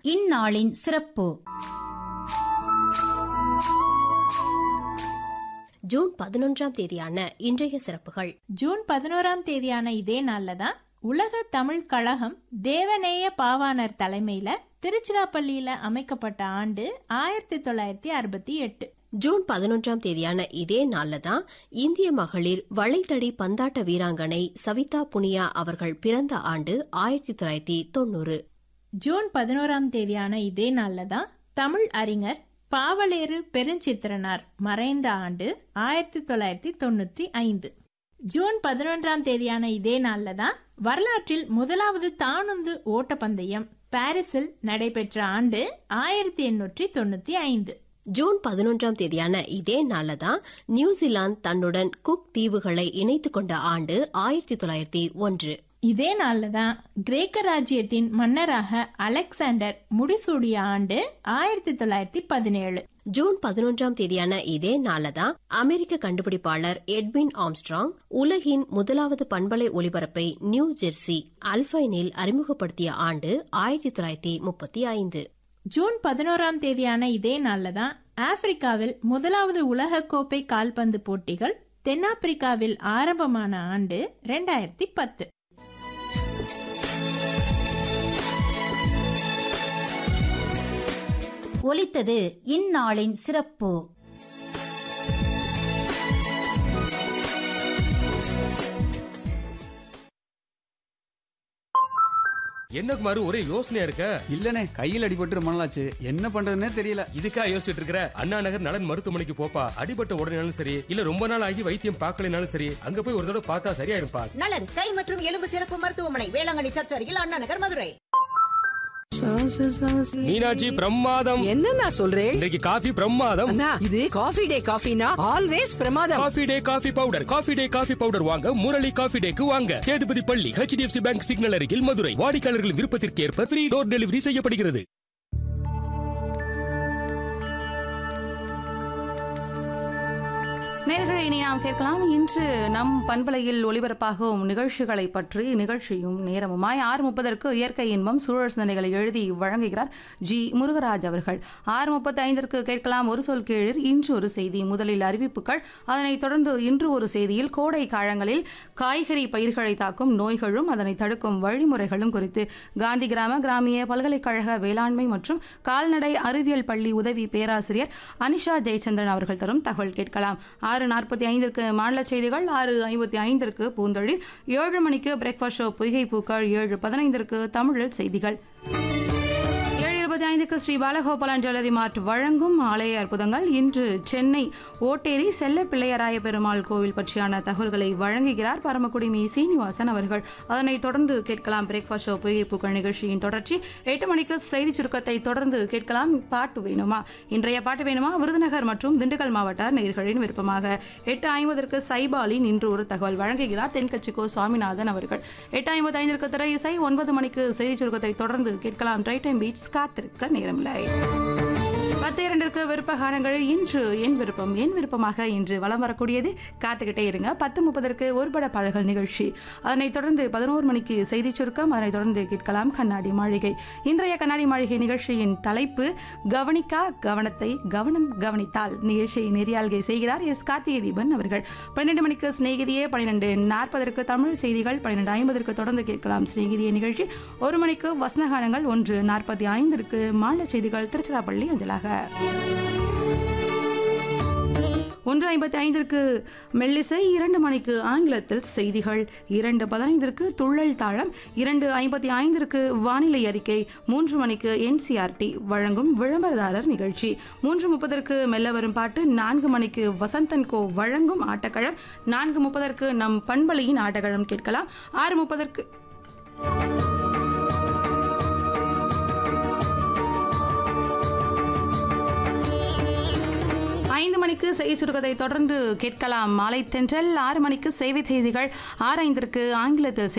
இந்நாளின் சிறப்பு ஜூன் பதினொன்றாம் தேதியான இன்றைய சிறப்புகள் ஜூன் பதினோராம் தேதியான இதே நாள்ல தான் உலக தமிழ் கழகம் தேவநேய பாவாணர் தலைமையில திருச்சிராப்பள்ளியில அமைக்கப்பட்ட ஆண்டு ஆயிரத்தி தொள்ளாயிரத்தி அறுபத்தி எட்டு ஜூன் பதினொன்றாம் தேதியான இதே நாள்ல தான் இந்திய மகளிர் வளைதடி பந்தாட்ட வீராங்கனை சவிதா புனியா அவர்கள் பிறந்த ஆண்டு ஆயிரத்தி தொள்ளாயிரத்தி தொண்ணூறு ஜூன் பதினோராம் தேதியான இதே நாள்ல தான் தமிழ் அறிஞர் பாவலேறு பெருஞ்சித்திரனார் மறைந்த ஆண்டு ஆயிரத்தி தொள்ளாயிரத்தி தொண்ணூற்றி ஐந்து ஜூன் பதினொன்றாம் தேதியான இதே நாள்ல தான் வரலாற்றில் முதலாவது தானுந்து ஓட்டப்பந்தயம் பாரிஸில் நடைபெற்ற ஆண்டு ஆயிரத்தி எண்ணூற்றி தொண்ணூத்தி ஐந்து ஜூன் பதினொன்றாம் தேதியான இதே நாள்ல தான் நியூசிலாந்து தன்னுடன் குக் தீவுகளை இணைத்துக் கொண்ட ஆண்டு ஆயிரத்தி தொள்ளாயிரத்தி ஒன்று இதே நாள்ல தான் கிரேக்க ராஜ்யத்தின் மன்னராக அலெக்சாண்டர் முடிசூடிய ஆண்டு ஆயிரத்தி தொள்ளாயிரத்தி பதினேழு ஜூன் பதினொன்றாம் தேதியான இதே நாள்ல தான் அமெரிக்க கண்டுபிடிப்பாளர் எட்வின் ஆம்ஸ்ட்ராங் உலகின் முதலாவது பண்பலை ஒலிபரப்பை நியூ ஜெர்சி அல்பைனில் அறிமுகப்படுத்திய ஆண்டு ஆயிரத்தி தொள்ளாயிரத்தி முப்பத்தி ஐந்து ஜூன் பதினோராம் தேதியான இதே நாள்ல தான் ஆப்பிரிக்காவில் முதலாவது உலகக்கோப்பை கால்பந்து போட்டிகள் தென்னாப்பிரிக்காவில் ஆரம்பமான ஆண்டு ரெண்டாயிரத்தி பத்து ஒலித்தது இந்நாளின் சிறப்பு என்ன குமார் ஒரே யோசனையா இருக்க இல்லனே கையில் அடிபட்டு ரொம்ப நாளாச்சு என்ன பண்றதுன்னே தெரியல இதுக்கா யோசிச்சுட்டு இருக்கிற அண்ணா நகர் நலன் மருத்துவமனைக்கு போப்பா அடிபட்ட உடனேனாலும் சரி இல்ல ரொம்ப நாள் ஆகி வைத்தியம் பார்க்கலைனாலும் சரி அங்க போய் ஒரு தடவை பார்த்தா சரியா இருப்பா நலன் கை மற்றும் எலும்பு சிறப்பு மருத்துவமனை வேளாங்கண்ணி சர்ச் அருகில் அண்ணா நகர் மதுரை மீனாட்சி பிரமாதம் என்னண்ணா சொல்றேன் இன்றைக்கு காஃபி பிரமாதம் அண்ணா இது காஃபி டே காஃபினா ஆல்வேஸ் பிரமாதம் coffee day coffee powder coffee day coffee powder வாங்க முரளி காஃபி டேக்கு வாங்க சேதுபதி பள்ளி ஹெச்டிஎஃப்சி பேங்க் சிக்னல் அருகில் மதுரை வாடிக்கையாளர்கள் விருப்பத்திற்கு ஏற்ப ஃப்ரீ டோர் டெலிவரி செய்யப்படுகிறது நேர்களை இனி நாம் கேட்கலாம் இன்று நம் பண்பலையில் ஒளிபரப்பாகும் நிகழ்ச்சிகளை பற்றி நிகழ்ச்சியும் நேரமுமாய் ஆறு முப்பதற்கு இயற்கை இன்பம் சூழல் சிந்தனைகளை எழுதி வழங்குகிறார் ஜி முருகராஜ் அவர்கள் ஆறு முப்பத்தி ஐந்திற்கு கேட்கலாம் ஒரு சொல் கீழில் இன்று ஒரு செய்தி முதலில் அறிவிப்புகள் அதனைத் தொடர்ந்து இன்று ஒரு செய்தியில் கோடை காலங்களில் காய்கறி பயிர்களை தாக்கும் நோய்களும் அதனை தடுக்கும் வழிமுறைகளும் குறித்து காந்தி கிராம கிராமிய பல்கலைக்கழக வேளாண்மை மற்றும் கால்நடை அறிவியல் பள்ளி உதவி பேராசிரியர் அனிஷா ஜெயச்சந்திரன் அவர்கள் தரும் தகவல் கேட்கலாம் ஆறு நாற்பத்தி ஐந்திற்கு மாநில செய்திகள் ஆறு ஐம்பத்தி ஐந்திற்கு பூந்தொழில் ஏழு மணிக்கு பிரேக்ஃபாஸ்ட் ஷோ பொய்கை பூக்கள் ஏழு பதினைந்திற்கு தமிழில் செய்திகள் ஏழு இருபத்தி ஐந்துக்கு ஸ்ரீ பாலகோபாலன் ஜுவல்லரி மார்ட் வழங்கும் ஆலய அற்புதங்கள் இன்று சென்னை ஓட்டேரி செல்ல பிள்ளையராய பெருமாள் கோவில் பற்றியான தகவல்களை வழங்குகிறார் பரமக்குடி மீ சீனிவாசன் அவர்கள் அதனைத் தொடர்ந்து கேட்கலாம் பிரேக்ஃபாஸ்ட் ஷோ பொய்கை பூக்கள் நிகழ்ச்சியின் தொடர்ச்சி எட்டு மணிக்கு செய்தி சுருக்கத்தை தொடர்ந்து கேட்கலாம் பாட்டு வேணுமா இன்றைய பாட்டு வேணுமா விருதுநகர் மற்றும் திண்டுக்கல் மாவட்ட நேர்களின் விருப்பமாக எட்டு ஐம்பதற்கு சைபாலின் இன்று ஒரு தகவல் வழங்குகிறார் தென்கட்சிக்கோ சுவாமிநாதன் அவர்கள் எட்டு ஐம்பத்தி ஐந்திற்கு திரை இசை ஒன்பது மணிக்கு செய்தி சுருக்கத்தை தொடர்ந்து கேட்கலாம் ட்ரை டைம் பீட்ஸ் காத்திருக்க நேரமில்லை பத்து இரண்டிற்கு விருப்ப காலங்களில் இன்று என் விருப்பம் என் விருப்பமாக இன்று வலம் வரக்கூடியது காத்துக்கிட்டே இருங்க பத்து முப்பதற்கு ஒருபட பாடல்கள் நிகழ்ச்சி அதனைத் தொடர்ந்து பதினோரு மணிக்கு செய்திச் சுருக்கம் அதனைத் தொடர்ந்து கேட்கலாம் கண்ணாடி மாளிகை இன்றைய கண்ணாடி மாளிகை நிகழ்ச்சியின் தலைப்பு கவனிக்கா கவனத்தை கவனம் கவனித்தால் நிகழ்ச்சியை நெறியாள்கை செய்கிறார் எஸ் கார்த்திகை தீபன் அவர்கள் பன்னெண்டு மணிக்கு சிநேகிதியே பன்னிரெண்டு நாற்பதற்கு தமிழ் செய்திகள் பன்னிரெண்டு ஐம்பதற்கு தொடர்ந்து கேட்கலாம் சிநேகிதிய நிகழ்ச்சி ஒரு மணிக்கு வசனகானங்கள் ஒன்று நாற்பத்தி ஐந்திற்கு மாநில செய்திகள் திருச்சிராப்பள்ளி அஞ்சலாக ஒன்று ஐம்பத்தி ஐந்திற்கு மெல்லிசை இரண்டு மணிக்கு ஆங்கிலத்தில் செய்திகள் இரண்டு பதினைந்திற்கு துள்ளல் தாளம் இரண்டு ஐம்பத்தி ஐந்திற்கு வானிலை அறிக்கை மூன்று மணிக்கு என்சிஆர்டி வழங்கும் விளம்பரதாரர் நிகழ்ச்சி மூன்று முப்பதற்கு மெல்ல வரும் பாட்டு நான்கு மணிக்கு வசந்தன் கோ வழங்கும் ஆட்டக்களம் நான்கு முப்பதற்கு நம் பண்பலையின் ஆட்டக்களம் கேட்கலாம் ஆறு முப்பதற்கு ஐந்து மணிக்கு செய்தி சுருக்கத்தை தொடர்ந்து கேட்கலாம் மாலை தென்றல் ஆறு மணிக்கு சேவை செய்திகள் ஆறு ஐந்திற்கு ஆங்கிலத்தில்